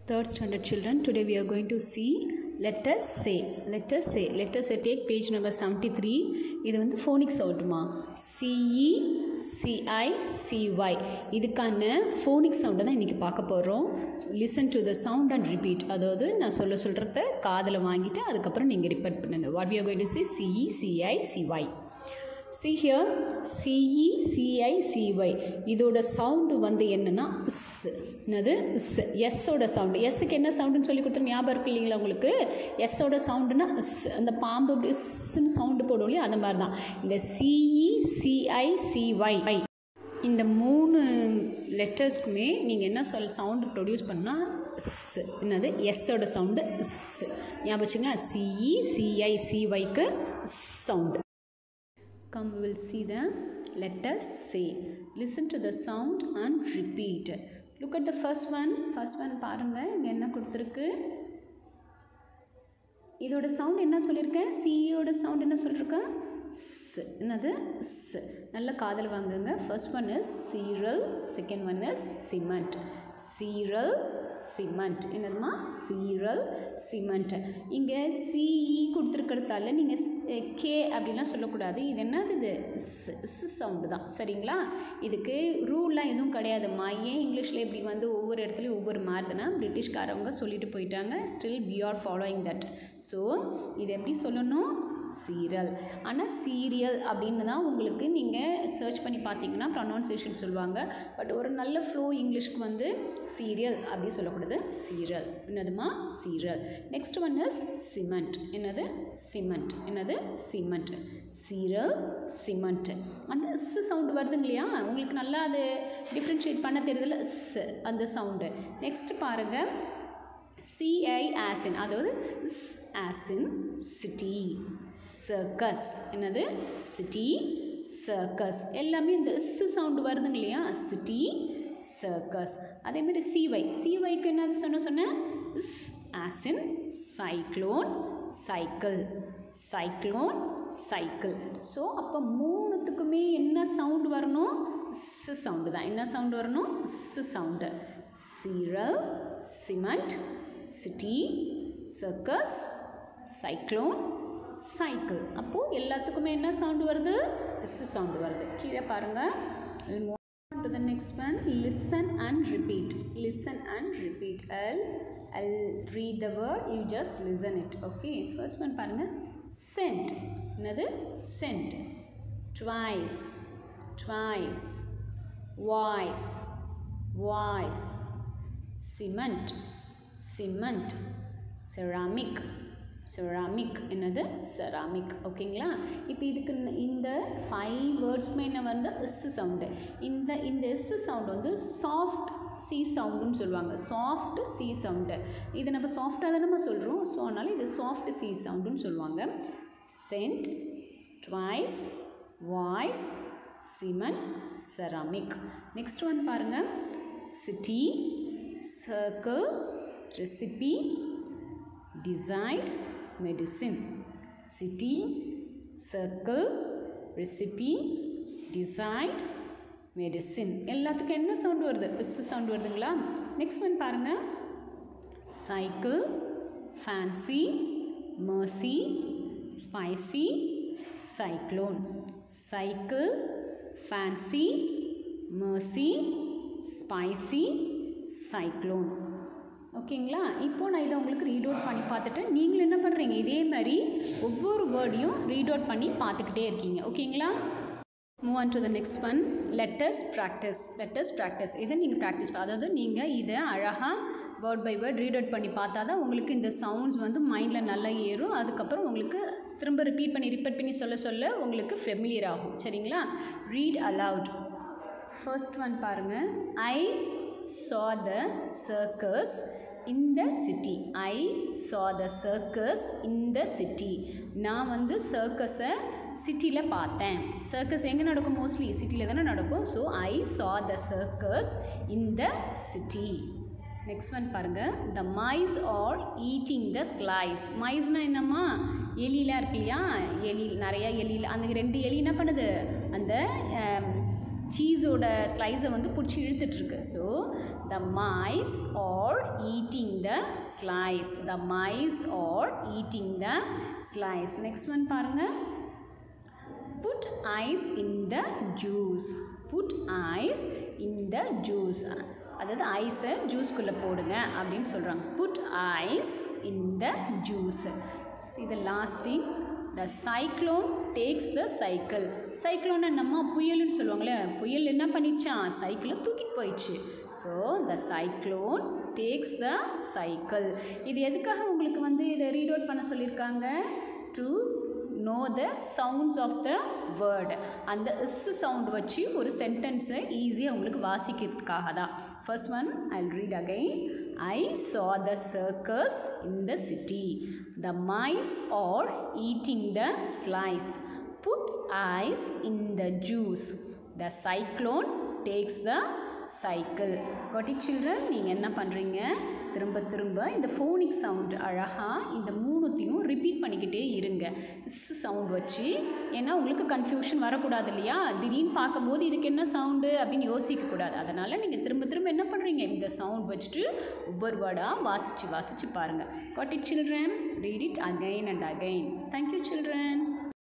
third standard children today we are going to see let us say let us say let us say take page number 73 இது வந்து phonics சவுண்டுமா C E C I C Y இதுக்கான phonic சவுண்டை தான் இன்றைக்கி பார்க்க போகிறோம் listen to the sound and repeat அதாவது நான் சொல்ல சொல்கிறத காதில் வாங்கிட்டு அதுக்கப்புறம் நீங்கள் ரிப்பீட் பண்ணுங்கள் what we are going to see C E C I C Y see here C E C I C Y இதோட சவுண்டு வந்து என்னென்னா இஸ் என்னது இஸ் எஸ்ஸோட சவுண்டு எஸ்ஸுக்கு என்ன சவுண்டுன்னு சொல்லி கொடுத்து ஞாபகம் இருக்கு இல்லைங்களா உங்களுக்கு எஸ்ஸோட சவுண்டுனா இஸ் அந்த பாம்பு இப்படி இஸ்ன்னு சவுண்டு போடும் இல்லையா அந்த மாதிரி தான் இந்த சிஇ சிஐ சிஒய் இந்த மூணு லெட்டர்ஸ்க்குமே நீங்கள் என்ன சொல் சவுண்டு ப்ரொடியூஸ் பண்ணால் இஸ் என்னது எஸ்ஸோட சவுண்டு இஸ் ஞாபகம் வச்சுங்க சிஇ சிஐ சிஒய்க்கு sound come we will see the let us say listen to the sound and repeat look at the first one first one பாருங்க இங்க என்ன கொடுத்துருக்கு இதோட சவுண்ட் என்ன சொல்லியிருக்கேன் சிஇயோட சவுண்ட் என்ன சொல்லியிருக்கேன் ஸ் என்னது ஸ் நல்ல காதல் வாங்குங்க first one is cereal second one is cement cereal cement என்னதுமா சீரல் சிமெண்ட் இங்கே சிஇ கொடுத்துருக்கிறதால நீங்கள் கே அப்படிலாம் சொல்லக்கூடாது இது என்னது இது ஸ் சவுண்டு தான் சரிங்களா இதுக்கு ரூல்லாம் எதுவும் கிடையாதும்மா ஏன் இங்கிலீஷில் இப்படி வந்து ஒவ்வொரு இடத்துலையும் ஒவ்வொரு மாறுதுன்னா பிரிட்டிஷ்காரவங்க சொல்லிட்டு போயிட்டாங்க still we are following that so இது எப்படி சொல்லணும் சீரியல் ஆனால் சீரியல் அப்படின்னு தான் உங்களுக்கு நீங்கள் சர்ச் பண்ணி பார்த்தீங்கன்னா ப்ரொனவுன்சியேஷன் சொல்லுவாங்க பட் ஒரு நல்ல ஃப்ளோ இங்கிலீஷ்க்கு வந்து சீரியல் அப்படி சொல்லக்கூடாது சீரியல் என்னதுமா serial next one is cement என்னது சிமெண்ட் என்னது சிமெண்ட் சீரல் சிமெண்ட் அந்த இஸ் சவுண்டு வருதுங்க இல்லையா உங்களுக்கு நல்லா அது டிஃப்ரென்ஷியேட் பண்ண தெரியுதுல இஸ் அந்த சவுண்டு நெக்ஸ்ட் பாருங்கள் சிஐ ஆசின் அதாவது ஸ் ஆசின் சிட்டி சர்க்கஸ் என்னது சிட்டி சர்க்கஸ் எல்லாமே இந்த இஸ் சவுண்டு வருதுங்க இல்லையா சிட்டி சர்க்கஸ் அதேமாதிரி சிவை சிவைக்கு என்ன சொன்ன சொன்னேன் இஸ் as in cyclone cycle cyclone cycle so அப்போ மூணுத்துக்குமே என்ன சவுண்டு வரணும் இஸ் சவுண்டு தான் என்ன சவுண்டு வரணும் இஸ் sound cereal cement city circus cyclone cycle அப்போது எல்லாத்துக்குமே என்ன சவுண்டு வருது இஸ் சவுண்டு வருது கீழே பாருங்கள் to the next one listen and repeat listen and repeat அல் அல் read the word you just listen it okay first one பாருங்கள் சென்ட் என்னது cent twice twice voice voice cement cement ceramic ceramic என்னது ceramic ஓகேங்களா இப்போ இதுக்கு இந்த five வேர்ட்ஸுமே என்ன வந்து எஸ் சவுண்டு இந்த இந்த எஸ் சவுண்டு வந்து சாஃப்ட் சி சவுண்டுன்னு சொல்லுவாங்க சாஃப்ட் சி சவுண்டு இதை நம்ம சாஃப்டாக தான் நம்ம சொல்கிறோம் ஸோ அதனால் இது சாஃப்ட் சி சவுண்டுன்னு சொல்லுவாங்க cent twice voice cement ceramic next one பாருங்கள் city circle recipe designed medicine city circle recipe designed medicine எல்லாத்துக்கும் என்ன சவுண்டு வருது எஸ் சவுண்டு வருதுங்களா நெக்ஸ்ட் ஒன் பாருங்கள் cycle fancy mercy spicy cyclone cycle fancy mercy spicy cyclone ஓகேங்களா இப்போ நான் இதை உங்களுக்கு ரீட் அவுட் பண்ணி பார்த்துட்டு நீங்களும் என்ன பண்ணுறீங்க இதே மாதிரி ஒவ்வொரு வேர்டையும் ரீட் அவுட் பண்ணி பார்த்துக்கிட்டே இருக்கீங்க ஓகேங்களா move on to the next one letters practice letters practice இதை நீங்கள் ப்ராக்டிஸ் அதாவது நீங்கள் இதை அழகாக word by word read out பண்ணி பார்த்தா தான் உங்களுக்கு இந்த சவுண்ட்ஸ் வந்து மைண்டில் நல்லா ஏறும் அதுக்கப்புறம் உங்களுக்கு திரும்ப ரிப்பீட் பண்ணி ரிப்பீட் பண்ணி சொல்ல சொல்ல உங்களுக்கு ஃபெமிலியர் ஆகும் சரிங்களா ரீட் அலவுட் ஃபர்ஸ்ட் ஒன் பாருங்கள் ஐ saw the circus in the city I saw the circus in the city நான் வந்து சர்க்கஸை சிட்டியில் பார்த்தேன் சர்க்கஸ் எங்கே நடக்கும் மோஸ்ட்லி சிட்டியில் தானே நடக்கும் so I saw the circus in the city next one பாருங்கள் the mice are eating the slice மைஸ்னால் என்னம்மா எலிலாம் இருக்கு இல்லையா எலி நிறையா எலியில் அந்த ரெண்டு எலி என்ன பண்ணுது அந்த சீஸோட ஸ்லைஸை வந்து பிடிச்சி இழுத்துட்ருக்கு so the mice are eating the slice the mice are eating the slice next one பாருங்கள் put ice in the juice put ice in the juice அதாவது ஐஸை ஜூஸ்குள்ளே போடுங்க அப்படின்னு சொல்கிறாங்க put ice in the juice இது last thing the cyclone takes the cycle சைக்ளோனை நம்ம புயல்னு சொல்லுவாங்களே புயல் என்ன பண்ணிடுச்சான் சைக்கிளை தூக்கிட்டு போயிடுச்சு so the cyclone takes the cycle இது எதுக்காக உங்களுக்கு வந்து இதை ரீட் அவுட் பண்ண சொல்லியிருக்காங்க to know the sounds of the word அந்த இஸ் சவுண்ட் வச்சு ஒரு சென்டென்ஸை ஈஸியாக உங்களுக்கு வாசிக்கிறதுக்காக தான் first one I read again I saw the circus in the city the mice are eating the slice put ice in the juice the cyclone takes the cycle got it children நீங்கள் என்ன பண்ணுறீங்க திரும்ப திரும்ப இந்த phonic sound அழகாக இந்த மூணுத்தையும் repeat பண்ணிக்கிட்டே இருங்க இஸ் சவுண்ட் வச்சு ஏன்னா உங்களுக்கு கன்ஃபியூஷன் வரக்கூடாது இல்லையா திடீர்னு பார்க்கும்போது இதுக்கு என்ன சவுண்டு அப்படின்னு யோசிக்கக்கூடாது அதனால் நீங்கள் திரும்ப திரும்ப என்ன பண்ணுறீங்க இந்த சவுண்ட் வச்சுட்டு ஒவ்வொரு வேர்டாக வாசித்து வாசித்து பாருங்கள் got it children read it again and again thank you children